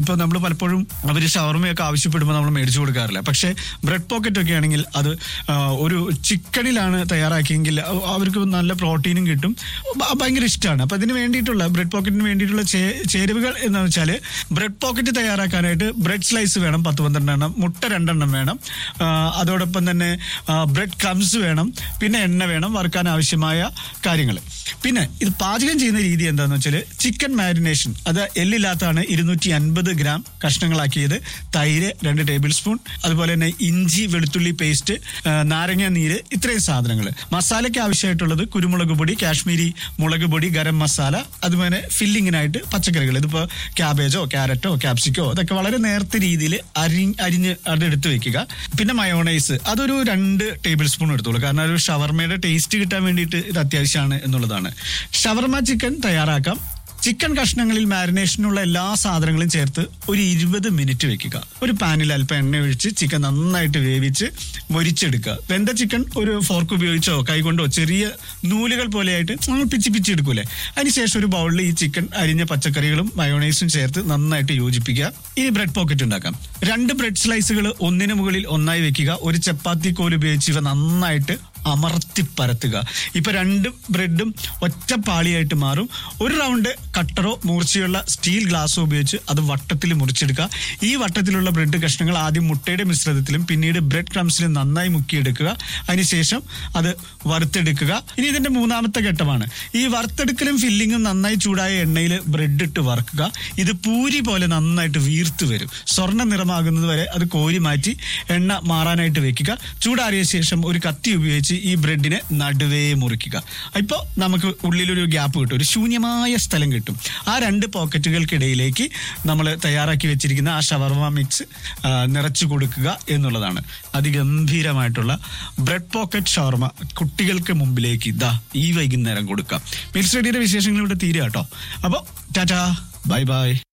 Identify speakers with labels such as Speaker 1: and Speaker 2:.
Speaker 1: ഇപ്പൊ നമ്മൾ പലപ്പോഴും അവർ ഷവർമയൊക്കെ ആവശ്യപ്പെടുമ്പോൾ നമ്മൾ മേടിച്ചു കൊടുക്കാറില്ല പക്ഷേ ബ്രെഡ് പോക്കറ്റ് ഒക്കെ ആണെങ്കിൽ അത് ആ, ഒരു ചിക്കനിലാണ് തയ്യാറാക്കിയെങ്കിൽ അ- അവർക്ക് നല്ല പ്രോട്ടീനും കിട്ടും ഭ- ഭയങ്കര ഇഷ്ടമാണ് അപ്പൊ അതിന് വേണ്ടിയിട്ടുള്ള ബ്രെഡ് പോക്കറ്റിന് വേണ്ടിയിട്ടുള്ള ചേ- ചേരുവകൾ എന്ന് വെച്ചാൽ ബ്രെഡ് പോക്കറ്റ് തയ്യാറാക്കാനായിട്ട് ബ്രെഡ് സ്ലൈസ് വേണം പത്ത് പന്ത്രണ്ട് എണ്ണം മുട്ട രണ്ടെണ്ണം വേണം ആ, അതോടൊപ്പം തന്നെ ബ്രെഡ് ക്രംസ് വേണം പിന്നെ എണ്ണ വേണം വറുക്കാൻ ആവശ്യമായ കാര്യങ്ങൾ പിന്നെ ഇത് പാചകം ചെയ്യുന്ന രീതി എന്താണെന്ന് വെച്ചാൽ ചിക്കൻ മാരിനേഷൻ അത് എല്ലില്ലാത്തതാണ് ഇരുന്നൂറ്റി അൻപത് ഗ്രാം കഷ്ണങ്ങളാക്കിയത് തൈര് രണ്ട് ടേബിൾ സ്പൂൺ അതുപോലെ തന്നെ ഇഞ്ചി വെളുത്തുള്ളി പേസ്റ്റ് നാരങ്ങ നീര് ഇത്രയും സാധനങ്ങൾ മസാലയ്ക്ക് ആവശ്യമായിട്ടുള്ളത് കുരുമുളക് പൊടി കാശ്മീരി മുളക് പൊടി ഗരം മസാല അതുപോലെ ഫില്ലിങ്ങിനായിട്ട് പച്ചക്കറികൾ ഇതിപ്പോൾ ക്യാബേജോ ക്യാരറ്റോ ക്യാപ്സിക്കോ അതൊക്കെ വളരെ നേർത്ത രീതിയിൽ അരി അരിഞ്ഞ് അത് എടുത്ത് വെക്കുക പിന്നെ മയോണൈസ് അതൊരു രണ്ട് ടേബിൾ സ്പൂൺ എടുത്തോളൂ കാരണം ഒരു ഷവർമയുടെ ടേസ്റ്റ് കിട്ടാൻ വേണ്ടിയിട്ട് ഇത് അത്യാവശ്യമാണ് എന്നുള്ളതാണ് ഷവർമ ചിക്കൻ തയ്യാറാക്കാം ചിക്കൻ കഷ്ണങ്ങളിൽ മാരിനേഷനുള്ള എല്ലാ സാധനങ്ങളും ചേർത്ത് ഒരു ഇരുപത് മിനിറ്റ് വെക്കുക ഒരു പാനിൽ അല്പം എണ്ണ ഒഴിച്ച് ചിക്കൻ നന്നായിട്ട് വേവിച്ച് മൊരിച്ചെടുക്കുക വെന്ത ചിക്കൻ ഒരു ഫോർക്ക് ഉപയോഗിച്ചോ കൈകൊണ്ടോ ചെറിയ നൂലുകൾ പോലെയായിട്ട് നമ്മൾ പിച്ചി പിച്ചി എടുക്കൂലേ അതിനുശേഷം ഒരു ബൗളിൽ ഈ ചിക്കൻ അരിഞ്ഞ പച്ചക്കറികളും മയോണൈസും ചേർത്ത് നന്നായിട്ട് യോജിപ്പിക്കുക ഇനി ബ്രെഡ് പോക്കറ്റ് ഉണ്ടാക്കാം രണ്ട് ബ്രെഡ് സ്ലൈസുകൾ ഒന്നിനു മുകളിൽ ഒന്നായി വെക്കുക ഒരു ചപ്പാത്തി കോൽ ഉപയോഗിച്ച് ഇവ നന്നായിട്ട് അമർത്തി പരത്തുക ഇപ്പൊ രണ്ട് ബ്രെഡും ഒറ്റ പാളിയായിട്ട് മാറും ഒരു റൗണ്ട് കട്ടറോ മൂർച്ചയുള്ള സ്റ്റീൽ ഗ്ലാസ്സോ ഉപയോഗിച്ച് അത് വട്ടത്തിൽ മുറിച്ചെടുക്കുക ഈ വട്ടത്തിലുള്ള ബ്രെഡ് കഷ്ണങ്ങൾ ആദ്യം മുട്ടയുടെ മിശ്രിതത്തിലും പിന്നീട് ബ്രെഡ് ക്രംസിലും നന്നായി മുക്കിയെടുക്കുക അതിനുശേഷം അത് വറുത്തെടുക്കുക ഇനി ഇതിന്റെ മൂന്നാമത്തെ ഘട്ടമാണ് ഈ വറുത്തെടുക്കലും ഫില്ലിങ്ങും നന്നായി ചൂടായ എണ്ണയിൽ ബ്രെഡ് ഇട്ട് വറുക്കുക ഇത് പൂരി പോലെ നന്നായിട്ട് വീർത്ത് വരും സ്വർണ്ണ നിറമാകുന്നത് വരെ അത് കോരി മാറ്റി എണ്ണ മാറാനായിട്ട് വെക്കുക ചൂടാറിയ ശേഷം ഒരു കത്തി ഉപയോഗിച്ച് ഈ ബ്രെഡിനെ നടുവേ മുറിക്കുക ഇപ്പോൾ നമുക്ക് ഉള്ളിലൊരു ഗ്യാപ്പ് കിട്ടും ഒരു ശൂന്യമായ സ്ഥലം കിട്ടും ആ രണ്ട് പോക്കറ്റുകൾക്കിടയിലേക്ക് നമ്മൾ തയ്യാറാക്കി വെച്ചിരിക്കുന്ന ആ ഷവർമ മിക്സ് ആ, നിറച്ചു കൊടുക്കുക എന്നുള്ളതാണ് അതിഗംഭീരമായിട്ടുള്ള ബ്രെഡ് പോക്കറ്റ് ഷവർമ കുട്ടികൾക്ക് മുമ്പിലേക്ക് ഇതാ ഈ വൈകുന്നേരം കൊടുക്കാം മിക്സ് റെഡിയുടെ വിശേഷങ്ങൾ ഇവിടെ തീരുക കേട്ടോ അപ്പോൾ ടാറ്റാ ബൈ ബൈ